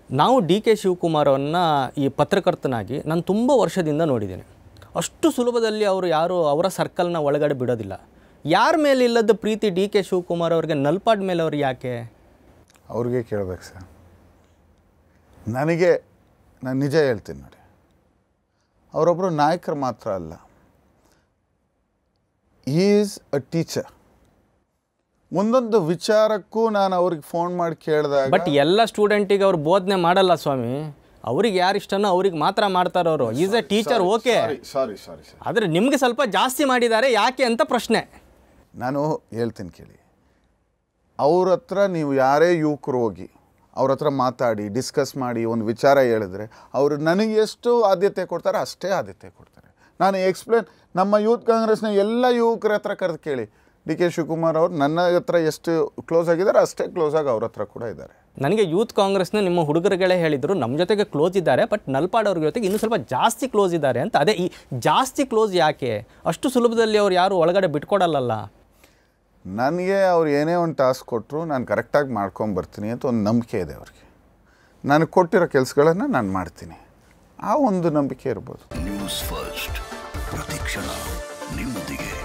ನಾವು D K ಶಿವಕುಮಾರವನ್ನು ಈ ಪತ್ರಕರ್ತನಾಗಿ ನಾನು ತುಂಬ ವರ್ಷದಿಂದ ನೋಡಿದ್ದೇನೆ ಅಷ್ಟು ಸುಲಭದಲ್ಲಿ ಅವರು ಯಾರು ಅವರ ಸರ್ಕಲ್ನ ಒಳಗಡೆ ಬಿಡೋದಿಲ್ಲ ಯಾರ ಮೇಲೆ ಇಲ್ಲದ ಪ್ರೀತಿ ಡಿ ಕೆ ಶಿವಕುಮಾರ್ ಅವ್ರಿಗೆ ನಲ್ಪಾಡ್ ಮೇಲೆ ಅವ್ರು ಯಾಕೆ ಅವ್ರಿಗೆ ಕೇಳ್ಬೇಕು ಸರ್ ನನಗೆ ನಾನು ನಿಜ ಹೇಳ್ತೀನಿ ನೋಡಿ ಅವರೊಬ್ಬರು ನಾಯಕರು ಮಾತ್ರ ಅಲ್ಲ ಈಸ್ ಅ ಟೀಚರ್ ಒಂದೊಂದು ವಿಚಾರಕ್ಕೂ ನಾನು ಅವ್ರಿಗೆ ಫೋನ್ ಮಾಡಿ ಕೇಳಿದಾಗ ಬಟ್ ಎಲ್ಲ ಸ್ಟೂಡೆಂಟಿಗೆ ಅವ್ರು ಬೋಧನೆ ಮಾಡಲ್ಲ ಸ್ವಾಮಿ ಅವ್ರಿಗೆ ಯಾರು ಇಷ್ಟನೋ ಅವ್ರಿಗೆ ಮಾತ್ರ ಮಾಡ್ತಾರೆ ಅವರು is a teacher okay sorry sorry sir ಆದರೆ ನಿಮಗೆ ಸ್ವಲ್ಪ ಜಾಸ್ತಿ ಮಾಡಿದ್ದಾರೆ ಯಾಕೆ ಅಂತ ಪ್ರಶ್ನೆ ನಾನು ಹೇಳ್ತೀನಿ ಕೇಳಿ ಅವ್ರ ಹತ್ರ ನೀವು ಯಾರೇ ಯುವಕರು ಹೋಗಿ ಅವ್ರ ಹತ್ರ ಮಾತಾಡಿ ಡಿಸ್ಕಸ್ ಮಾಡಿ ಒಂದು ವಿಚಾರ ಹೇಳಿದ್ರೆ ಅವರು ನನಗೆ ಎಷ್ಟು ಆದ್ಯತೆ ಕೊಡ್ತಾರೆ ಅಷ್ಟೇ ಆದ್ಯತೆ ಕೊಡ್ತಾರೆ ನಾನು ಎಕ್ಸ್ಪ್ಲೇನ್ ನಮ್ಮ ಯೂತ್ ಕಾಂಗ್ರೆಸ್ನ ಎಲ್ಲ ಯುವಕರ ಹತ್ರ ಕರೆದು ಕೇಳಿ ಡಿ ಕೆ ಶಿವಕುಮಾರ್ ಅವರು ನನ್ನ ಹತ್ರ ಎಷ್ಟು ಕ್ಲೋಸ್ ಆಗಿದ್ದಾರೆ ಅಷ್ಟೇ ಕ್ಲೋಸ್ ಆಗಿ ಅವ್ರ ಹತ್ರ ಕೂಡ ಇದ್ದಾರೆ ನನಗೆ ಯೂತ್ ಕಾಂಗ್ರೆಸ್ನ ನಿಮ್ಮ ಹುಡುಗರುಗಳೇ ಹೇಳಿದರು ನಮ್ಮ ಜೊತೆಗೆ ಕ್ಲೋಸ್ ಇದ್ದಾರೆ ಬಟ್ ನಲ್ಪಾಡ್ ಅವ್ರ ಜೊತೆಗೆ ಇನ್ನೂ ಸ್ವಲ್ಪ ಜಾಸ್ತಿ ಕ್ಲೋಸ್ ಇದ್ದಾರೆ ಅಂತ ಅದೇ ಈ ಜಾಸ್ತಿ ಕ್ಲೋಸ್ ಯಾಕೆ ಅಷ್ಟು ಸುಲಭದಲ್ಲಿ ಅವ್ರು ಯಾರು ಒಳಗಡೆ ಬಿಟ್ಕೊಡಲ್ಲಲ್ಲ ನನಗೆ ಅವ್ರು ಏನೇ ಒಂದು ಟಾಸ್ಕ್ ಕೊಟ್ಟರು ನಾನು ಕರೆಕ್ಟಾಗಿ ಮಾಡ್ಕೊಂಬರ್ತೀನಿ ಅಂತ ಒಂದು ನಂಬಿಕೆ ಇದೆ ಅವ್ರಿಗೆ ನನಗೆ ಕೊಟ್ಟಿರೋ ಕೆಲಸಗಳನ್ನು ನಾನು ಮಾಡ್ತೀನಿ ಆ ಒಂದು ನಂಬಿಕೆ ಇರ್ಬೋದು ನ್ಯೂಸ್ ಫಸ್ಟ್ ಪ್ರತಿಕ್ಷಣ ನಿಮ್ಮೊಂದಿಗೆ